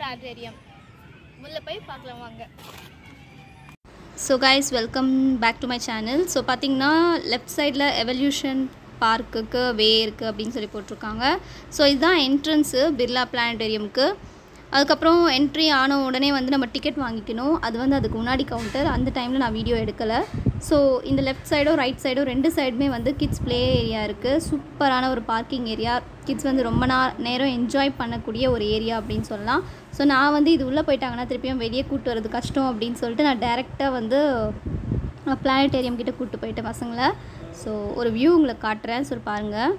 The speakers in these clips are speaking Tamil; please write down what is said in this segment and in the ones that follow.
பிளானட்டேரியம் உள்ள போய் பார்க்கலாம் வாங்க so guys welcome back to my channel so பார்த்தீங்கன்னா லெஃப்ட் சைடில் எவல்யூஷன் பார்க்குக்கு வே இருக்குது அப்படின்னு சொல்லி போட்டிருக்காங்க ஸோ இதுதான் என்ட்ரன்ஸு பிர்லா பிளானட்டேரியமுக்கு அதுக்கப்புறம் என்ட்ரி ஆன உடனே வந்து நம்ம டிக்கெட் வாங்கிக்கணும் அது வந்து அதுக்கு முன்னாடி கவுண்டர் அந்த டைமில் நான் வீடியோ எடுக்கலை ஸோ இந்த லெஃப்ட் சைடோ ரைட் சைடோ ரெண்டு சைடுமே வந்து கிட்ஸ் ப்ளே ஏரியா இருக்குது சூப்பரான ஒரு பார்க்கிங் ஏரியா கிட்ஸ் வந்து ரொம்ப நா நேரம் என்ஜாய் பண்ணக்கூடிய ஒரு ஏரியா அப்படின்னு சொல்லலாம் ஸோ நான் வந்து இது உள்ளே போயிட்டாங்கன்னா திருப்பியும் வெளியே கூட்டு வரது கஷ்டம் அப்படின்னு சொல்லிட்டு நான் டேரெக்டாக வந்து பிளானட்டேரியம் கிட்ட கூப்பிட்டு போயிட்டேன் பசங்களை ஸோ ஒரு வியூ உங்களுக்கு காட்டுறேன் ஸோ பாருங்கள்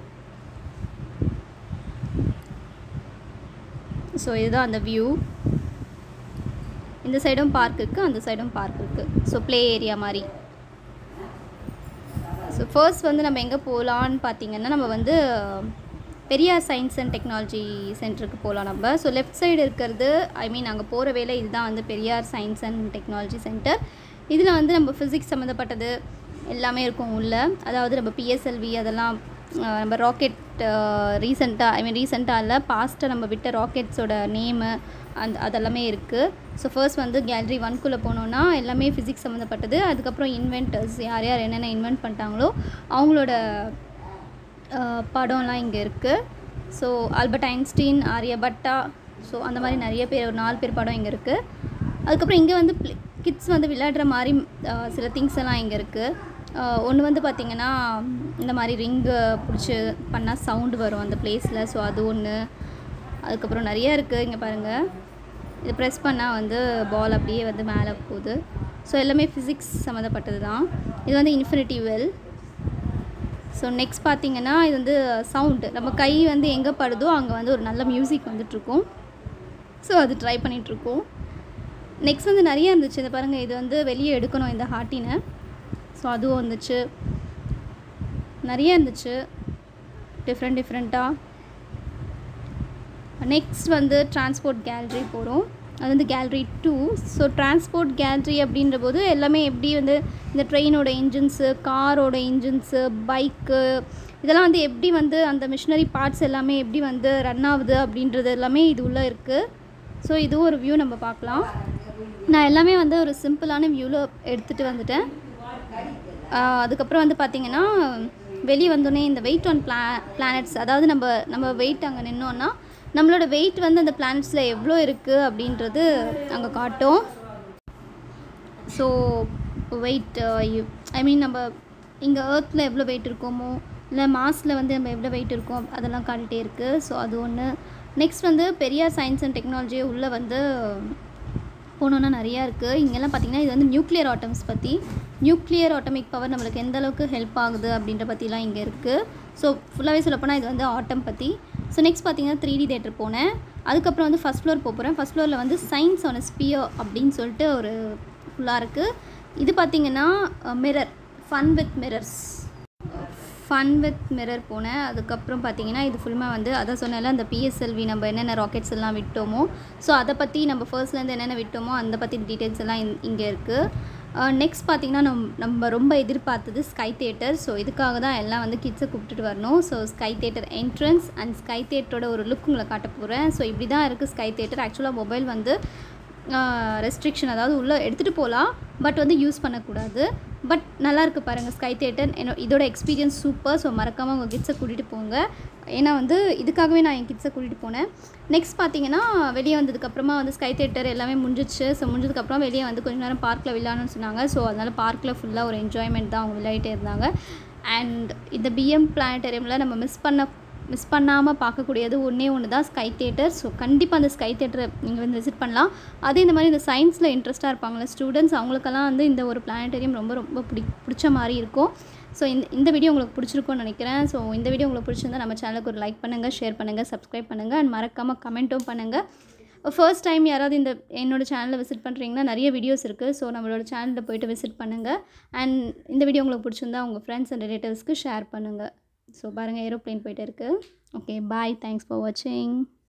ஸோ இதுதான் அந்த வியூ இந்த சைடும் பார்க் இருக்குது அந்த சைடும் பார்க் இருக்குது ஸோ ப்ளே ஏரியா மாதிரி ஸோ ஃபர்ஸ்ட் வந்து நம்ம எங்கே போகலான்னு பார்த்தீங்கன்னா நம்ம வந்து பெரியார் சயின்ஸ் அண்ட் டெக்னாலஜி சென்டருக்கு போகலாம் நம்ம ஸோ லெஃப்ட் சைடு இருக்கிறது ஐ மீன் அங்கே போகிற வேலை இதுதான் வந்து Periyar science and technology centre இதில் வந்து நம்ம ஃபிசிக்ஸ் சம்மந்தப்பட்டது எல்லாமே இருக்கும் உள்ள அதாவது நம்ம பிஎஸ்எல்வி அதெல்லாம் அஹ், நம்ம ராக்கெட் ரீசெண்டாக ஐ மீன் ரீசெண்டாக இல்லை பாஸ்ட்டாக நம்ம விட்ட ராக்கெட்ஸோட நேமு அந்த அதெல்லாமே இருக்குது ஸோ ஃபர்ஸ்ட் வந்து கேலரி ஒன்குள்ளே போனோன்னா எல்லாமே ஃபிசிக்ஸ் சம்மந்தப்பட்டது அதுக்கப்புறம் இன்வென்டர்ஸ் யார் யார் என்னென்ன இன்வென்ட் பண்ணிட்டாங்களோ அவங்களோட அஹ், படம்லாம் இங்கே இருக்குது so Albert Einstein Aryabhata so அந்த மாதிரி நிறைய பேர் ஒரு நாலு பேர் படம் இங்கே இருக்குது அதுக்கப்புறம் இங்கே வந்து கிட்ஸ் வந்து விளையாடுற மாதிரி அஹ், சில திங்ஸ் எல்லாம் இங்கே இருக்குது ஒன்று வந்து பார்த்திங்கன்னா இந்த மாதிரி ரிங்கு பிடிச்சி பண்ணால் சவுண்டு வரும் அந்த பிளேஸில் ஸோ அது ஒன்று அதுக்கப்புறம் நிறைய இருக்குது இங்கே பாருங்கள் இது ப்ரெஸ் பண்ணால் வந்து பால் அப்படியே வந்து மேலே போகுது ஸோ எல்லாமே ஃபிசிக்ஸ் சம்மந்தப்பட்டது தான் இது வந்து இன்ஃபினிட்டி வெல் ஸோ நெக்ஸ்ட் பார்த்தீங்கன்னா இது வந்து சவுண்டு நம்ம கை வந்து எங்கே படுதோ அங்கே வந்து ஒரு நல்ல மியூசிக் வந்துட்டுருக்கும் ஸோ அது ட்ரை பண்ணிகிட்ருக்கோம் நெக்ஸ்ட் வந்து நிறைய இருந்துச்சு இந்த பாருங்கள் இது வந்து வெளியே எடுக்கணும் இந்த ஹாட்டினை ஸோ அதுவும் வந்துச்சு நிறைய இருந்துச்சு டிஃப்ரெண்ட் டிஃப்ரெண்ட்டாக நெக்ஸ்ட் வந்து டிரான்ஸ்போர்ட் கேலரி போகிறோம் அது வந்து gallery two so transport gallery அப்படின்ற போது எல்லாமே எப்படி வந்து இந்த ட்ரெயினோட இன்ஜின்ஸு காரோட இன்ஜின்ஸு பைக்கு இதெல்லாம் வந்து எப்படி வந்து அந்த மிஷினரி பார்ட்ஸ் எல்லாமே எப்படி வந்து ரன் ஆகுது அப்படின்றது எல்லாமே இது உள்ளே இருக்குது ஸோ இதுவும் ஒரு வியூ நம்ம பார்க்கலாம் நான் எல்லாமே வந்து ஒரு சிம்பிளான வியூவில் எடுத்துகிட்டு வந்துட்டேன் ஆஹ் அதுக்கப்புறம் வந்து பார்த்திங்கன்னா வெளியே வந்தோடனே இந்த வெயிட் ஆன் பிளா பிளானட்ஸ் அதாவது நம்ம நம்ம வெயிட் அங்கே நின்னோன்னா நம்மளோட வெயிட் வந்து அந்த பிளானட்ஸில் எவ்வளோ இருக்குது அப்படின்றது அங்கே காட்டும் ஸோ வெயிட் ஐ மீன் நம்ம இங்கே ஏர்த்தில் எவ்வளோ வெயிட் இருக்கோமோ இல்லை மாஸில் வந்து நம்ம எவ்வளோ வெயிட் இருக்கோம் அதெல்லாம் காட்டிகிட்டே இருக்குது ஸோ அது ஒன்று நெக்ஸ்ட் வந்து பெரியார் சயின்ஸ் அண்ட் டெக்னாலஜி உள்ளே வந்து போனோன்னா நிறையா இருக்குது இங்கெல்லாம் பார்த்தீங்கன்னா இது வந்து நியூக்ளியர் ஆட்டம்ஸ் பற்றி நியூக்ளியர் ஆட்டமிக் பவர் நம்மளுக்கு எந்த அளவுக்கு ஹெல்ப் ஆகுது அப்படின்ற பற்றிலாம் இங்கே இருக்குது ஸோ ஃபுல்லாகவே சொல்லப்போனால் இது வந்து ஆட்டம் பற்றி ஸோ நெக்ஸ்ட் பார்த்தீங்கன்னா த்ரீ டி தேட்டர் போனேன் அதுக்கப்புறம் வந்து ஃபஸ்ட் ஃப்ளோர் போகிறேன் ஃபஸ்ட் ஃப்ளோரில் வந்து சயின்ஸ் ஆன் ஸ்பியர் அப்படின்னு சொல்லிட்டு ஒரு ஃபுல்லாக இருக்குது இது பார்த்தீங்கன்னா mirror fun with mirrors fun with mirror போனேன் அதுக்கப்புறம் பார்த்தீங்கன்னா இது ஃபுல்லாக வந்து அதான் சொன்னேன்ல அந்த பிஎஸ்எல்வி நம்ம என்னென்ன ராக்கெட்ஸ் எல்லாம் விட்டோமோ ஸோ அதை பற்றி நம்ம ஃபர்ஸ்ட்லேருந்து என்னென்ன விட்டோமோ அந்த பற்றி டீட்டெயில்ஸ் எல்லாம் இந்- இங்கே இருக்குது நெக்ஸ்ட் பார்த்தீங்கன்னா நம் நம்ம ரொம்ப எதிர்பார்த்தது ஸ்கை தேட்டர் ஸோ இதுக்காக தான் எல்லாம் வந்து கிட்ஸை கூப்பிட்டுட்டு வரணும் so sky theatre entrance and sky தேட்டரோட ஒரு லுக் உங்களை காட்ட போகிறேன் ஸோ இப்படி தான் இருக்குது ஸ்கை தேட்டர் ஆக்சுவலாக மொபைல் வந்து ரெஸ்ட்ரிக்ஷன் அதாவது உள்ளே எடுத்துகிட்டு போகலாம் பட் வந்து யூஸ் பண்ணக்கூடாது பட் நல்லா இருக்கு பாருங்கள் ஸ்கை தேட்டர் என்னோ இதோட எக்ஸ்பீரியன்ஸ் சூப்பர் ஸோ மறக்காமல் உங்கள் கிட்ஸை கூட்டிகிட்டு போங்க ஏன்னா வந்து இதுக்காகவே நான் என் கிட்ஸை கூட்டிகிட்டு போனேன் நெக்ஸ்ட் பார்த்தீங்கன்னா வெளியே வந்ததுக்கப்புறமா வந்து ஸ்கை தேட்டர் எல்லாமே முடிஞ்சிச்சு ஸோ முடிஞ்சதுக்கப்புறம் வெளியே வந்து கொஞ்ச நேரம் பார்க்கில் விளையாடணும்னு சொன்னாங்க ஸோ அதனால் பார்க்கில் ஃபுல்லாக ஒரு என்ஜாய்மெண்ட் தான் அவங்க விளையாடிட்டே இருந்தாங்க அண்ட் இந்த பிஎம் பிளானட்டேரியமில் நம்ம மிஸ் பண்ண மிஸ் பண்ணாமல் பார்க்கக்கூடியது ஒன்றே ஒன்று தான் ஸ்கை தேட்டர் ஸோ கண்டிப்பாக அந்த ஸ்கை தேட்டரை நீங்கள் வந்து விசிட் பண்ணலாம் அதே இந்த மாதிரி இந்த சயின்ஸில் இன்ட்ரெஸ்ட்டாக இருப்பாங்களே ஸ்டூடெண்ட்ஸ் அவங்களுக்கெல்லாம் வந்து இந்த ஒரு பிளானட்டேரியம் ரொம்ப ரொம்ப பிடி பிடிச்ச மாதிரி இருக்கும் ஸோ இந்த இந்த வீடியோ உங்களுக்கு பிடிச்சிருக்கும்னு நினைக்கிறேன் ஸோ இந்த வீடியோ உங்களுக்கு பிடிச்சிருந்தா நம்ம சேனலுக்கு ஒரு லைக் பண்ணுங்கள் ஷேர் பண்ணுங்கள் சப்ஸ்கிரைப் பண்ணுங்கள் அண்ட் மறக்காமல் கமெண்ட்டும் பண்ணுங்கள் ஃபர்ஸ்ட் டைம் யாராவது இந்த என்னோட சேனலை விசிட் பண்ணுறீங்கன்னா நிறைய வீடியோஸ் இருக்குது ஸோ நம்மளோட சேனலில் போயிட்டு விசிட் பண்ணுங்கள் அண்ட் இந்த வீடியோ உங்களுக்கு பிடிச்சிருந்தா உங்கள் ஃப்ரெண்ட்ஸ் அண்ட் ரிலேட்டிவ்ஸ்க்கு ஷேர் பண்ணுங்கள் ஸோ பாருங்கள் ஏரோப்ளேன் போயிட்டு இருக்குது ஓகே பாய் தேங்க்ஸ் ஃபார் வாட்சிங்